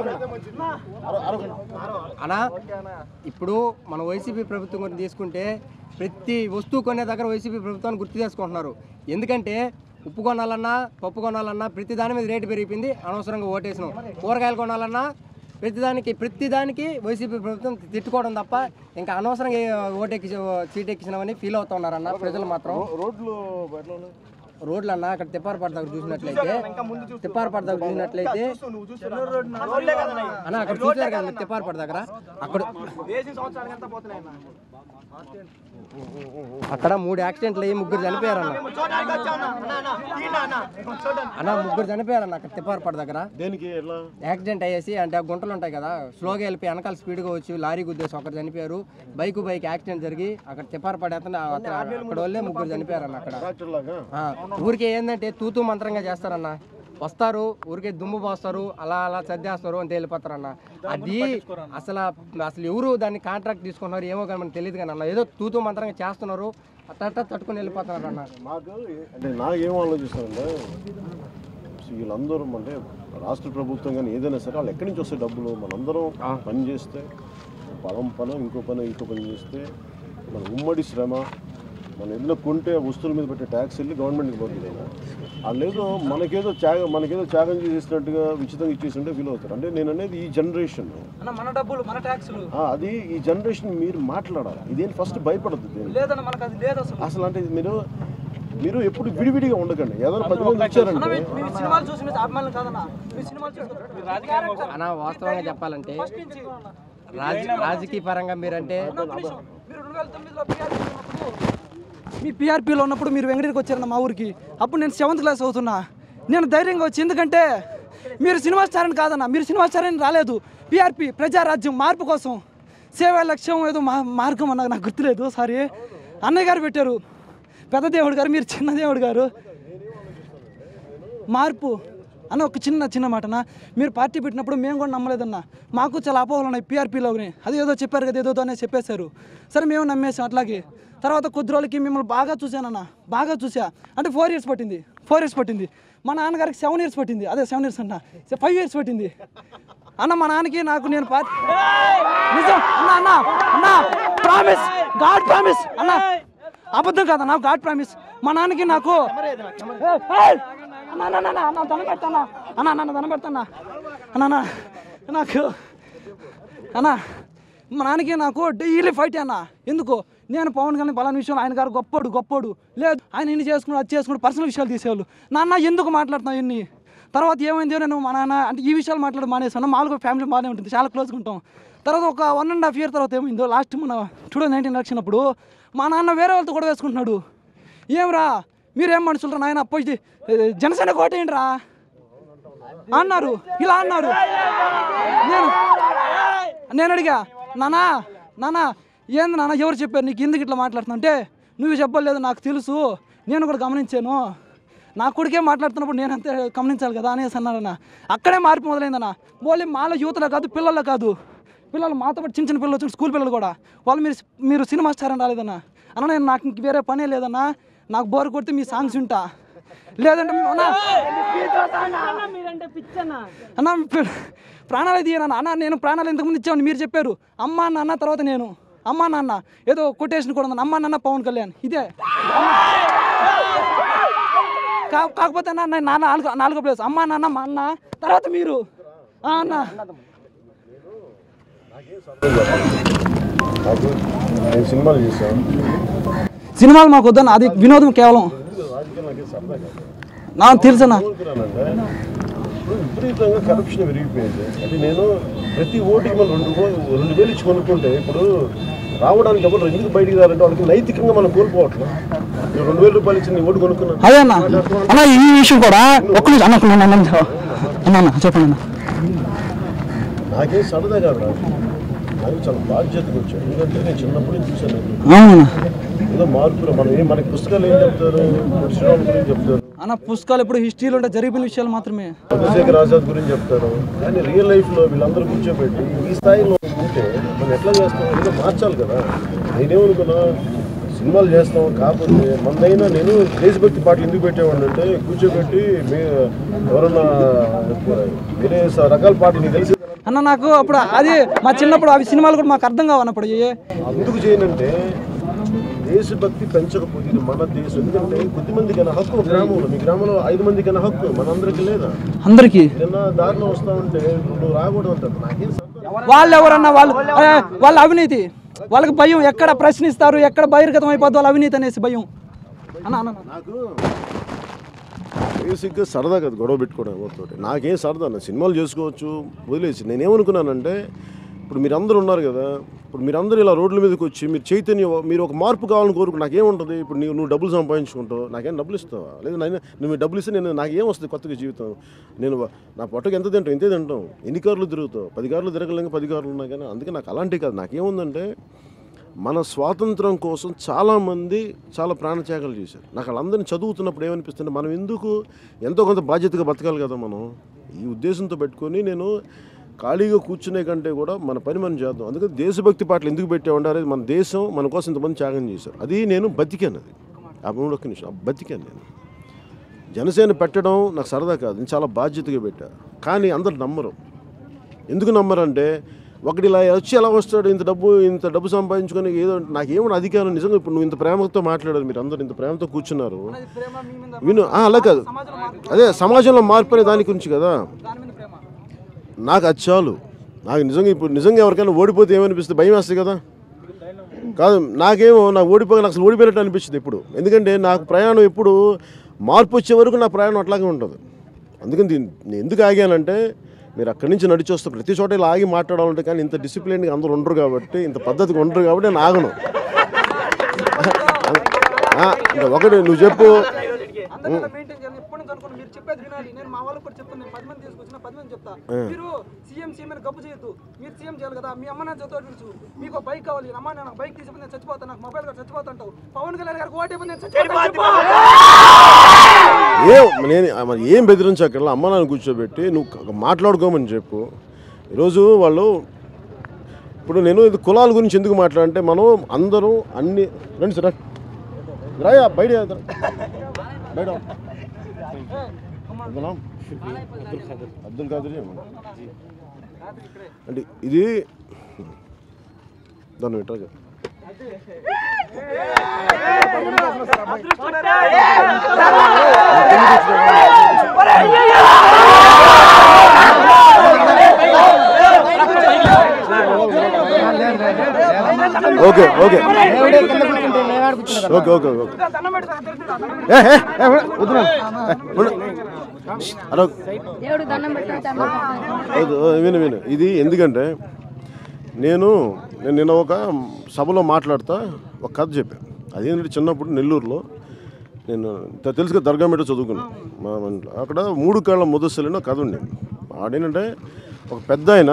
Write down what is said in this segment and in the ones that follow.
అనా ఇప్పుడు మన వైసీపీ ప్రభుత్వం గురించి తీసుకుంటే ప్రతి వస్తువు కొనే దగ్గర వైసీపీ ప్రభుత్వాన్ని గుర్తు చేసుకుంటున్నారు ఎందుకంటే ఉప్పు కొనాలన్నా పప్పు కొనాలన్నా ప్రతి దాని మీద రేటు పెరిగిపోయింది అనవసరంగా ఓటేసినాం కూరగాయలు కొనాలన్నా ప్రతిదానికి ప్రతిదానికి వైసీపీ ప్రభుత్వం తిట్టుకోవడం తప్ప ఇంకా అనవసరంగా ఏ ఓటెక్కి సీట్ ఎక్కించినామని ఫీల్ అవుతున్నారన్న ప్రజలు మాత్రం రోడ్లు ఎట్లా ఉన్నాయి రోడ్లు అన్న అక్కడ తిప్పారపడ దగ్గర చూసినట్లయితే తిప్పారపడ దగ్గర చూసినట్లయితే అన్న అక్కడ చూసారు కదా మీరు తిప్పారపడ దగ్గర అక్కడ అక్కడ మూడు యాక్సిడెంట్లు అయ్యి ముగ్గురు చనిపోయారు అన్న అన్న ముగ్గురు చనిపోయారు అన్న అక్కడ తిప్పారపడ దగ్గర దేనికి ఎట్లా యాక్సిడెంట్ అయ్యేసి అంటే ఆ గుంటలు ఉంటాయి కదా స్లోగా వెళ్ళిపోయి వెనకాల స్పీడ్గా వచ్చి లారీ గుద్దేసి ఒకరు చనిపోయారు బైక్ బైక్ యాక్సిడెంట్ జరిగి అక్కడ తిప్పారు పడేస్తే అక్కడ వాళ్ళే ముగ్గురు చనిపోయారు అన్న అక్కడ ట్రాక్టర్ లాగా ఆ, ఊరికే ఏంటంటే తూతూ మంత్రంగా చేస్తారన్న వస్తారు ఊరికే దుమ్ము పోస్తారు అలా అలా సర్దేస్తారు అని వెళ్ళిపోతారన్న అది అసలు అసలు ఎవరు దాన్ని కాంట్రాక్ట్ తీసుకున్నారు ఏమో కానీ మనకు తెలియదు కానీ అన్న ఏదో తూతూ మంత్రంగా చేస్తున్నారు అట్ట అట్ట తట్టుకొని వెళ్ళిపోతున్నారు అన్న నాకు అంటే నాకేం ఆలోచిస్తానంటే వీళ్ళందరూ అంటే రాష్ట్ర ప్రభుత్వం కానీ ఏదైనా సరే వాళ్ళు ఎక్కడి నుంచి వస్తాయి డబ్బులు మనందరం పని చేస్తే పొలం పని ఇంకో పని ఇంకో పని చేస్తే మన ఉమ్మడి శ్రమ మనం ఏదైనా కొంటే ఆ వస్తువుల మీద పెట్టే ట్యాక్స్ వెళ్ళి గవర్నమెంట్కి పోతుంది వాళ్ళేదో మనకేదో త్యాగం మనకేదో త్యాగం చేసినట్టుగా ఉచితంగా ఇచ్చేసింటే ఫీల్ అవుతారు అంటే నేను అనేది ఈ జనరేషన్ అన్న మన డబ్బులు మన ట్యాక్సులు అది ఈ జనరేషన్ మీరు మాట్లాడాలి ఇదేం ఫస్ట్ భయపడద్దు దేనికి లేదన్న మనకు అది లేదు అసలు అసలు అంటే మీరు మీరు ఎప్పుడు విడివిడిగా ఉండకండి ఏదైనా పది మంది వచ్చారంటే మీ- మీ సినిమాలు చూసి మీరు అభిమానులు కాదన్న మీ సినిమాలు చూసి అన్న వాస్తవంగా చెప్పాలంటే ఫస్ట్ నుంచి రాజ రాజకీయ పరంగా మీరంటే ఒక్క నిమిషం. మీరు రెండు వేల తొమ్మిదిలో PRP లో ఉన్నప్పుడు, మీ పీఆర్పీలో ఉన్నప్పుడు మీరు వెంకటగిరికి వచ్చారన్న మా ఊరికి అప్పుడు నేను సెవెంత్ క్లాస్ అవుతున్నా నేను ధైర్యంగా వచ్చి ఎందుకంటే మీరు సినిమా స్టార్ అని కాదన్న మీరు సినిమా స్టార్ అని రాలేదు పీఆర్పీ ప్రజారాజ్యం మార్పు కోసం సేవా లక్ష్యం ఏదో మా మార్గం అన్న నాకు గుర్తులేదు సారీ అన్నయ్య గారు పెట్టారు పెద్ద దేవుడు గారు మీరు చిన్న దేవుడు గారు మార్పు అన్న ఒక చిన్న చిన్న మాటనా మీరు పార్టీ పెట్టినప్పుడు మేము కూడా నమ్మలేదన్న మాకు చాలా అపోహలు ఉన్నాయి పీఆర్పీలోని అది ఏదో చెప్పారు కదా ఏదో అనే చెప్పేశారు సరే మేము నమ్మేసాం అట్లాగే తర్వాత కొద్ది రోజులకి మిమ్మల్ని బాగా చూశానన్న బాగా చూసా అంటే ఫోర్ ఇయర్స్ పట్టింది ఫోర్ ఇయర్స్ పట్టింది మా నాన్నగారికి సెవెన్ ఇయర్స్ పట్టింది అదే సెవెన్ ఇయర్స్ అన్న ఫైవ్ ఇయర్స్ పట్టింది అన్న మా నాన్నకి నాకు నేను పార్టీ నిజం అన్న అన్న అన్న ప్రామిస్ గాడ్ ప్రామిస్ అన్న అబద్ధం కాదన్న గాడ్ ప్రామిస్ మా నాన్నకి నాకు ఏయ్, ఏయ్! అన్న అన్న అన్న అన్న దండం పెడతానా అన్న అన్న దండం పెడతానా అన్న అన్న నాకు అన్న మా నాన్నకి నాకు డైలీ ఫైట్ అన్న ఎందుకు నేను పవన్ కళ్యాణ్ పలానా విషయంలో ఆయన గారు గొప్పోడు గొప్పోడు లేదు ఆయన ఇన్ని చేసుకుని అది చేసుకుని పర్సనల్ విషయాలు తీసేవాళ్ళు నాన్న ఎందుకు మాట్లాడుతున్నావు ఇన్ని తర్వాత ఏమైందో నేను మా నాన్న అంటే ఈ విషయాలు మాట్లాడి మానేసాను మామూలుగా ఫ్యామిలీ బాగానే ఉంటుంది చాలా క్లోజ్గా ఉంటాం తర్వాత ఒక వన్ అండ్ హాఫ్ ఇయర్ తర్వాత ఏమైందో లాస్ట్ మన టూ థౌసండ్ నైన్టీన్ ఎలక్షన్ అప్పుడు మా నాన్న వేరే వాళ్ళతో కూడా వేసుకుంటున్నాడు ఏమ్రా మీరేం మనుషులు నాయన పోయి జనసేన కోటేయండిరా అన్నారు ఇలా అన్నారు నేను నేను అడిగా నానా నానా ఏంది నాన్న ఎవరు చెప్పారు నీకు ఎందుకు ఇట్లా మాట్లాడుతున్నా అంటే నువ్వు చెప్పలేదు నాకు తెలుసు నేను కూడా గమనించాను నా కొడుకే మాట్లాడుతున్నప్పుడు నేను అంతే గమనించాలి కదా అనేసి అన్నారన్న అక్కడే మార్పు మొదలైందన్న ఓన్లీ మాలో యువతలో కాదు పిల్లల్లో కాదు పిల్లలు మాతో పాటు చిన్న చిన్న పిల్లలు వచ్చిన స్కూల్ పిల్లలు కూడా వాళ్ళు మీరు మీరు సినిమా స్టార్ అని రాలేదన్న అన్న నేను నాకు ఇంక వేరే పనే లేదన్నా నాకు బోర్ కొడితే మీ సాంగ్స్ వింటా లేదంటే అన్న అన్న పి- ప్రాణాలు తీయను అన్న నేను ప్రాణాలు ఇంతకుముందు ఇచ్చామని మీరు చెప్పారు అమ్మ నాన్న తర్వాత నేను అమ్మ నాన్న ఏదో కొటేషన్ కూడా ఉంది అమ్మ నాన్న పవన్ కళ్యాణ్ ఇదే కా- కాకపోతే అన్న నేను నాన్న నాలుగు నాలుగో ప్లేస్ అమ్మ నాన్న మా అన్న తర్వాత మీరు ఆ అన్న నాకు నేను సినిమాలు చేశాను సినిమాలు మాకు వద్దన్న అది వినోదం కేవలం రాజకీయం నాకేం సరదా కాదు నాకు తెలుసన్నా కోరుకున్నానంటే ఇప్పుడు విపరీతంగా కరప్షన్ పెరిగిపోయింది అంటే నేను ప్రతి ఓటుకి మనం రెండు రూ- రెండు వేలు ఇచ్చి కొనుక్కుంటే ఇప్పుడు రావడానికి ఎవరు ఎందుకు బయటికి రారంటే వాళ్ళకి నైతికంగా మనం కోల్పోవట్లేదు నేను రెండు వేల రూపాయలు ఇచ్చి నీ ఓటు కొనుక్కున్నాను అదే అన్న అన్న ఈ విషయం కూడా ఒక్క నిమిషం అన్న ఒక్క నిమిషం, అన్న అన్న, అన్న అన్న చెప్పండి అన్న నాకేం సరదా కాదు రా నాకు చాలా బాధ్యతగా వచ్చాను ఎందుకంటే నేను చిన్నప్పుడు నుంచి చూశాను అవునన్నా ఏదో మార్పులు మనం ఏం మనకి పుస్తకాలు ఏం చెప్తారు శ్రీరాముల గురించి చెప్తారు అన్న పుస్తకాలు ఎప్పుడు హిస్టరీలో ఉంటే జరిగిన విషయాలు మాత్రమే చంద్రశేఖర్ ఆజాద్ గురించి చెప్తారు కానీ రియల్ లైఫ్లో వీళ్ళందరూ కూర్చోబెట్టి ఈ స్థాయిలో ఉంటే మనం ఎట్లా చేస్తాం ఏదో మార్చాలి కదా నేనేమనుకున్నా సినిమాలు చేస్తాం కాకపోతే మందైనా నేను దేశభక్తి పాటలు ఎందుకు పెట్టేవాడిని అంటే కూర్చోబెట్టి మీ ఎవరన్నా వేరే స- రకాల పాటలు నీకు తెలిసి అన్న నాకు అప్పుడు అది మా చిన్నప్పుడు అవి సినిమాలు కూడా మాకు అర్థం కావన్నప్పుడు ఏ ఎందుకు చేయనంటే దేశభక్తి పెంచకపోతే ఇది మన దేశం ఎందుకంటే కొద్ది మందికైనా హక్కు గ్రామంలో మీ గ్రామంలో ఐదు మందికైనా హక్కు మనందరికీ లేదా అందరికీ ఏదైనా దారిలో వస్తా ఉంటే నువ్వు రాకూడదు అంటారు నాకేం సంబంధం? వాళ్ళు ఎవరన్నా వాళ్ళు ఏ, వాళ్ళ అవినీతి వాళ్ళకి భయం ఎక్కడ ప్రశ్నిస్తారు ఎక్కడ బహిర్గతం అయిపోద్ది వాళ్ళ అవినీతి అనేసి భయం అన్న అన్న అన్న. నాకు బేసిక్గా సరదా కదా గొడవ పెట్టుకోవడం ఎవరితో నాకేం సరదా నా సినిమాలు చేసుకోవచ్చు వదిలేసి నేనేమనుకున్నానంటే ఇప్పుడు మీరందరూ ఉన్నారు కదా ఇప్పుడు మీరందరూ ఇలా రోడ్ల మీదకి వచ్చి మీరు చైతన్యం మీరు ఒక మార్పు కావాలని కోరుకు నాకేముంటుంది ఇప్పుడు నీవు నువ్వు డబ్బులు సంపాదించుకుంటావు నాకేం డబ్బులు ఇస్తావా లేదు నేను నువ్వు డబ్బులు ఇస్తే నేను నాకేం వస్తుంది కొత్తగా జీవితం నేను నా పొట్టకి ఎంత తింటావు ఇంతే తింటాం ఎన్ని కార్లు తిరుగుతావు పది కార్లు తిరగలేక పది కార్లు ఉన్నాయి కానీ అందుకే నాకు అలాంటివి కాదు నాకేముందంటే మన స్వాతంత్రం కోసం చాలామంది చాలా ప్రాణత్యాగాలు చేశారు నాకు వాళ్ళందరినీ చదువుతున్నప్పుడు ఏమనిపిస్తుంది మనం ఎందుకు ఎంతో కొంత బాధ్యతగా బతకాలి కదా మనం ఈ ఉద్దేశంతో పెట్టుకొని నేను ఖాళీగా కూర్చునే కంటే కూడా మన పని మనం చేద్దాం అందుకని దేశభక్తి పాటలు ఎందుకు పెట్టామంటే మన దేశం మన కోసం ఇంతమంది త్యాగం చేశారు అది నేను బతికాను అది ఆ మూడు ఒక్క నిమిషం ఆ బతికాను నేను జనసేన పెట్టడం నాకు సరదా కాదు నేను చాలా బాధ్యతగా పెట్టా కానీ అందరు నమ్మరు ఎందుకు నమ్మరంటే ఒకటి ఇలా వచ్చి ఎలా వస్తాడు ఇంత డబ్బు ఇంత డబ్బు సంపాదించుకొని ఏదో నాకేమో అధికారం నిజంగా ఇప్పుడు నువ్వు ఇంత ప్రేమతో మాట్లాడారు మీరు అందరు ఇంత ప్రేమతో కూర్చున్నారు విను ఆ, అలా కాదు అదే సమాజంలో మార్పు అనే దాని గురించి కదా నాకు అది చాలు నాకు నిజంగా ఇప్పుడు నిజంగా ఎవరికైనా ఓడిపోతే ఏమనిపిస్తుంది భయం వేస్తుంది కదా కాదు నాకేమో నాకు ఓడిపోయి నాకు అసలు ఓడిపోయినట్టు అనిపించింది ఇప్పుడు ఎందుకంటే నాకు ప్రయాణం ఎప్పుడు మార్పు వచ్చే వరకు నా ప్రయాణం అట్లాగే ఉంటుంది అందుకని దీన్ని నేను ఎందుకు ఆగానంటే మీరు అక్కడి నుంచి నడిచి వస్తే ప్రతి చోట ఇలా ఆగి మాట్లాడాలంటే కానీ ఇంత డిసిప్లిన్గా అందరూ ఉండరు కాబట్టి ఇంత పద్ధతిగా ఉండరు కాబట్టి నేను ఆగను ఆ, ఇంకా ఒకటి నువ్వు చెప్పు అందరికీ మెయింటైన్ చేయాలి ఎప్పటి నుంచి అనుకున్నా మీరు చెప్పేది వినాలి నేను మా వాళ్ళకి కూడా చెప్తాను నేను పది మంది తీసుకొచ్చిన పది మంది చెప్తా మీరు సీఎం సీఎం అని గబ్బు చేయొద్దు మీరు సీఎం చేయాలి కదా మీ అమ్మ నా చదువు తెలుసు మీకు బైక్ కావాలి అమ్మ నేను బైక్ తీసుకుని నేను చచ్చిపోతాను నాకు మొబైల్ కూడా చచ్చిపోతా అంటావు పవన్ కళ్యాణ్ గారికి ఓటే నేను చచ్చిపోతాను ఏం నేను ఆ మరి ఏం బెదిరించక్కర్లా అమ్మ నాన్న కూర్చోబెట్టి నువ్వు క- మాట్లాడుకోమని చెప్పు ఈరోజు వాళ్ళు ఇప్పుడు నేను ఇది కులాల గురించి ఎందుకు మాట్లాడంటే మనం అందరూ అన్ని రండి సార్ రండి. రాయా బయట రా. బయట రా. అబ్దుల్ అబ్దుల్ ఖాదర్ జీ. అంటే ఇది దాన్ని పెట్టరా చెప్పు. ఓకే ఓకే దేవుడే కింద కూర్చుంటే నేను ఆడ కూర్చున్నా కదా. ఓకే ఓకే ఓకే ఏ, ఏ, ఏ, వద్దురా. ఏ, ఉండు. అరో దేవుడు దండం పెట్టి దండం వద్దు, ఓ, విను విను ఇది ఎందుకంటే నేను నేను నిన్న ఒక సభలో మాట్లాడుతా ఒక కథ చెప్పాను అదేంటంటే చిన్నప్పుడు నెల్లూరులో నేను తె- తెలుసుగా దర్గా మీద చదువుకున్నాను మా మా ఇంట్లో. అక్కడ మూడు కాళ్ళ ముదస్సులని ఒక కథ ఉండేది ఆడేంటంటే ఒక పెద్ద ఆయన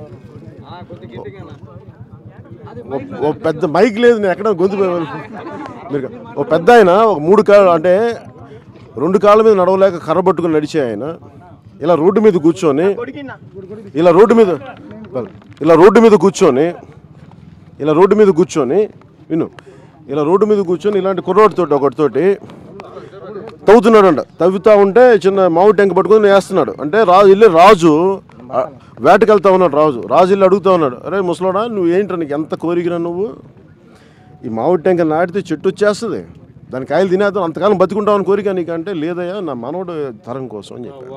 ఓ- ఓ పెద్ద మైక్ లేదు నేను ఎక్కడ గొంతు పోయాను. మీరు ఓ పెద్ద ఆయన ఒక మూడు కాళ్ళు అంటే రెండు కాళ్ళ మీద నడవలేక కర్ర పట్టుకుని నడిచే ఆయన ఇలా రోడ్డు మీద కూర్చొని ఇలా రోడ్డు మీద ఇలా రోడ్డు మీద కూర్చొని ఇలా రోడ్డు మీద కూర్చొని విను ఇలా రోడ్డు మీద కూర్చొని ఇలాంటి కుర్రోడితోటి ఒకటితోటి తవ్వుతున్నాడంట తవ్వుతా ఉంటే చిన్న మామిడి టెంక పట్టుకొని వేస్తున్నాడు అంటే రాజు వెళ్ళి రాజు ఆ, వేటకి వెళ్తా ఉన్నాడు రాజు రాజు వెళ్ళి అడుగుతా ఉన్నాడు అరే ముసలోడా నువ్వు ఏంట్రా నీకు ఎంత కోరికరా నువ్వు ఈ మామిడి టెంక నాటితే చెట్టు వచ్చేస్తుంది దాని కాయలు తినేద్దాం అంతకాలం బతుకుంటామని కోరిక నీకంటే లేదయ్యా నా మనవడు తరం కోసం అని చెప్పాడు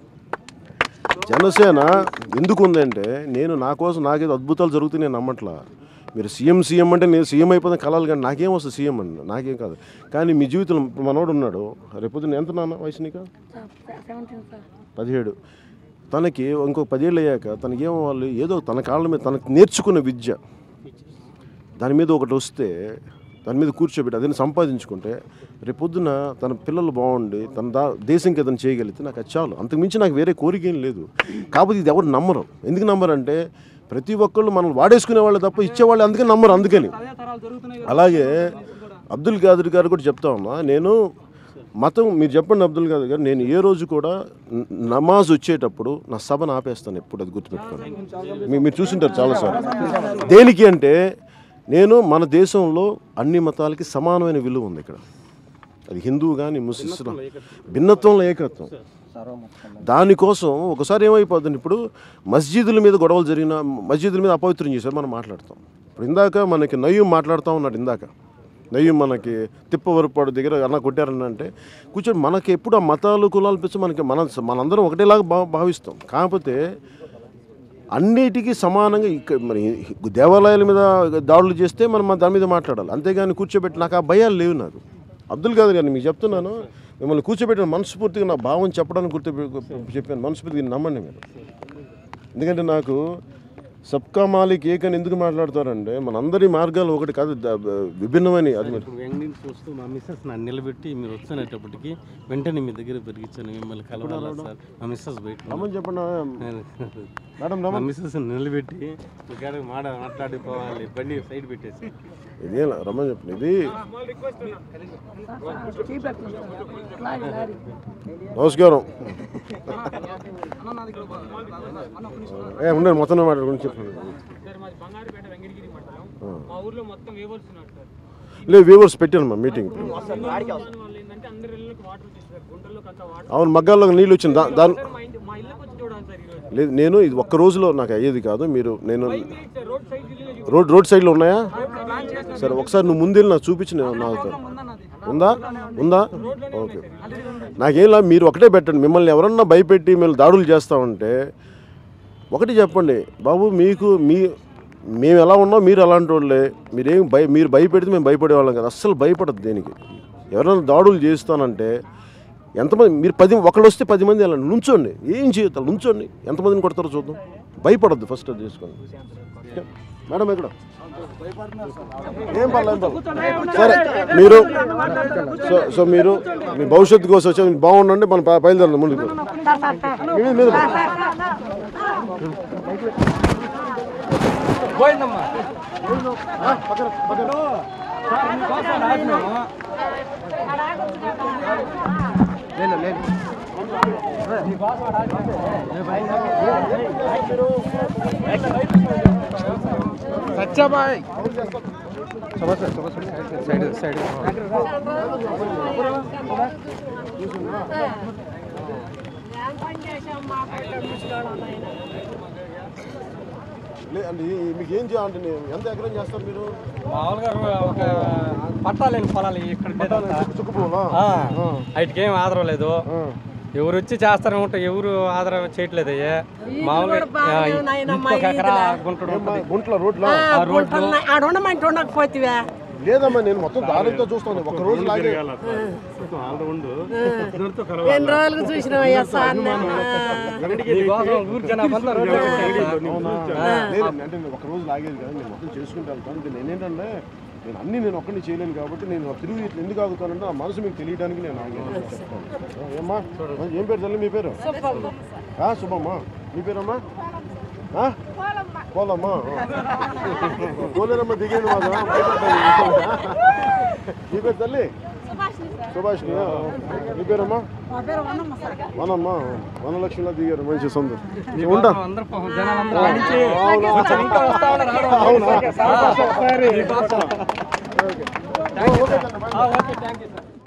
జనసేన ఎందుకు ఉందంటే నేను నా కోసం నాకేదో అద్భుతాలు జరుగుతాయి నేను నమ్మట్లా మీరు సీఎం సీఎం అంటే నేను సీఎం అయిపోతే కలాలి కానీ నాకేం వస్తుంది సీఎం అండి నాకేం కాదు కానీ మీ జీవితంలో ఇప్పుడు మనోడు ఉన్నాడు రేపొద్దున ఎంత నాన్న వయసు నీకు సెవెంటీన్ సార్ పదిహేడు తనకి ఇంకొక పదేళ్ళు అయ్యాక తనకి ఏమవ్వాలి ఏదో తన కాళ్ళ మీద తనకు నేర్చుకున్న విద్య దాని మీద ఒకటి వస్తే దాని మీద కూర్చోబెట్టి అదని సంపాదించుకుంటే రేపొద్దున తన పిల్లలు బాగుండి తన దా దేశంకి ఏదైనా చేయగలిగితే నాకు అది చాలు అంతకు మించి నాకు వేరే కోరిక ఏం లేదు కాకపోతే ఇది ఎవరు నమ్మరు ఎందుకు నమ్మరంటే ప్రతి ఒక్కళ్ళు మనం వాడేసుకునే వాళ్ళు తప్ప ఇచ్చేవాళ్ళు అందుకే నమ్మరు అందుకని అదే తరాలు జరుగుతున్నాయి కదా. అలాగే అబ్దుల్ ఖాదర్ గారు కూడా చెప్తా ఉన్నా నేను మతం మీరు చెప్పండి అబ్దుల్ ఖాదర్ గారు నేను ఏ రోజు కూడా న- నమాజ్ వచ్చేటప్పుడు నా సభను ఆపేస్తాను ఎప్పుడు అది గుర్తుపెట్టుకోండి మీ- మీరు చూసింటారు చాలాసార్లు దేనికి అంటే నేను మన దేశంలో అన్ని మతాలకి సమానమైన విలువ ఉంది ఇక్కడ అది హిందువు కానీ ముస్లిం భిన్నత్వంలో ఏకత్వం దానికోసం ఒకసారి ఏమైపోతుంది ఇప్పుడు మస్జిదుల మీద గొడవలు జరిగిన మస్జిదుల మీద అపవిత్రం చేశారు మనం మాట్లాడతాం ఇప్పుడు ఇందాక మనకి నయ్యం మాట్లాడుతూ ఉన్నాడు ఇందాక నయ్యం మనకి తిప్పవరపాడు దగ్గర అన్న కొట్టారని అంటే కూర్చొని మనకి ఎప్పుడు ఆ మతాలు కులాలు పిచ్చి మనకి మన మనందరం ఒకటేలాగా భా భావిస్తాం కాకపోతే అన్నిటికీ సమానంగా ఇక్కడ మరి దేవాలయాల మీద దాడులు చేస్తే మనం మన దాని మీద మాట్లాడాలి అంతేగాని కూర్చోబెట్టి నాకు ఆ భయాలు లేవు నాకు అబ్దుల్ కాదు గారు మీకు చెప్తున్నాను మిమ్మల్ని కూర్చోబెట్టిన మనస్ఫూర్తిగా నా భావం చెప్పడానికి గుర్తు చెప్పాను మనస్ఫూర్తిగా నమ్మండి మీరు ఎందుకంటే నాకు సబ్కా మాలిక్ ఏకని ఎందుకు మాట్లాడతారంటే మనందరి మార్గాలు ఒకటి కాదు ద- విభిన్నమని అది మీరు ఇప్పుడు వెంగళూరు చూస్తూ మా మిస్సెస్ నన్ను నిలబెట్టి మీరు వచ్చేటప్పటికి వెంటనే మీ దగ్గర పెరిగించాను మిమ్మల్ని కలవాలా సార్ మా మిస్సెస్ బయట ఉన్నారు. రమ్మని చెప్పండి నేను- మేడం మా రమ్మని మిస్సెస్ నిలబెట్టి ఇక్కడ మాట మాట్లాడిపోవాలి బండి సైడ్ పెట్టేసి ఇదే రమ్మని చెప్పండి ఇది లారీ లారీ నమస్కారం ఏ ఉండండి మొత్తం మాట్లాడుకుని చెప్పండి సార్ మాది బంగారుపేట వెంకటగిరి మండలం మా ఊర్లో మొత్తం వేవర్స్ ఉన్నారు సార్ లేదు వ్యూవర్స్ పెట్టాను మా మీటింగ్ ఇప్పుడు దాని వల్ల ఏంటంటే అందరి ఇళ్ళకి వాటర్ వచ్చేసి సార్ గుంటల్లోకి అంతా వాటర్ అవును మగ్గాల్లో నీళ్ళు వచ్చింది దా దాని సార్ మా ఇంటి మా ఇళ్ళకి వచ్చి చూడాలి సార్ ఈరోజు లేదు నేను ఇది ఒక్క రోజులో నాకు అయ్యేది కాదు మీరు నేను మినిట్స్ సార్ రోడ్ సైడ్ ఇల్లు రోడ్ రోడ్ సైడ్లో ఉన్నాయా సరే ఒకసారి నువ్వు ముందెళ్ళి నాకు చూపించి నేను నాకు ఉందా ఉందా ఓకే నాకేం లా మీరు ఒకటే పెట్టండి మిమ్మల్ని ఎవరన్నా భయపెట్టి మిమ్మల్ని దాడులు చేస్తామంటే ఒకటి చెప్పండి బాబు మీకు మీ మేము ఎలా ఉన్నాం మీరు అలాంటి వాళ్ళే మీరేం భయ మీరు భయపెడితే మేము భయపడే వాళ్ళం కదా అస్సలు భయపడదు దేనికి ఎవరైనా దాడులు చేస్తానంటే ఎంతమంది మీరు పది ఒకళ్ళు వస్తే పది మంది అలా నుంచోండి ఏం చేయొద్దు అలా నుంచోండి ఎంతమందిని కొడతారో చూద్దాం భయపడద్దు ఫస్ట్ అది చేసుకోండి మేడం ఎక్కడ ఏం పర్లేదు ఏం పర్లేదు సరే మీరు సో సో మీరు మీ భవిష్యత్తు కోసం వచ్చి మీరు బాగుండండి మనం బయ- బయలుదేరండి ముందుకు మీద మీద పోయిందమ్మా లేదు లేదు సత్యాబాయ్ సైడ్ సైడ్ లే- అంటే ఈ- మీకు ఏం చేయాలంటే నేను ఎంత ఎకరం చేస్తారు మీరు మామూలుగా ఒక పట్టాలేని పొలాలు ఇక్కడ చుక్కుపోలా వాటికి ఏం ఆధారం లేదు ఎవరు వచ్చి చేస్తారో ఉంటే ఎవరు ఆధారం చేయట్లేదు అయ్యే మామూలుగా ఆ, ఇంకొక ఎకరా గుంటడు ఉంటుంది. గుంట్ల రోడ్ల ఆడ ఉండమంటే ఉండకపోతివా లేదమ్మా నేను మొత్తం దారితో చూస్తాను ఒక రోజు లాగే ఎన్ని రోజులకు చూసినావయ్యా సార్ మీకోసం ఊరు జనాభా అంతా రోడ్డు మీద ఉంటారు. లేదండి అంటే నేను ఒక రోజు లాగేది కదా నేను మొత్తం చేసుకుంటూ వెళ్తాను ఇది నేనేంటంటే నేను అన్ని నేను ఒక్కడిని చేయలేను కాబట్టి నేను తిరిగి ఇట్లా ఎందుకు ఆగుతానంటే ఆ మనసు మీకు తెలియడానికి నేను ఆగాను చెప్తాను ఏమ్మా ఏం పేరు తల్లి మీ పేరు ఆ, శుభమ్మా మీ పేరమ్మా ఆ? పోలమ్మా పోలేరమ్మా దిగేది మాదా మీ పేరు తల్లి సుభాష్ని ఆ. మీ పేరమ్మా వనమ్మా వనలక్ష్మిలా దిగారు మంచి సొంతం ఉంటా అందరూ పాపం జనాలు అందరూ ఆ నుంచి వచ్చారు. ఇంకా వస్తా ఉన్నారు ఆడ అవునా ఒకసారి. మీకోసం. ఆ, ఓకే థ్యాంక్ యూ సార్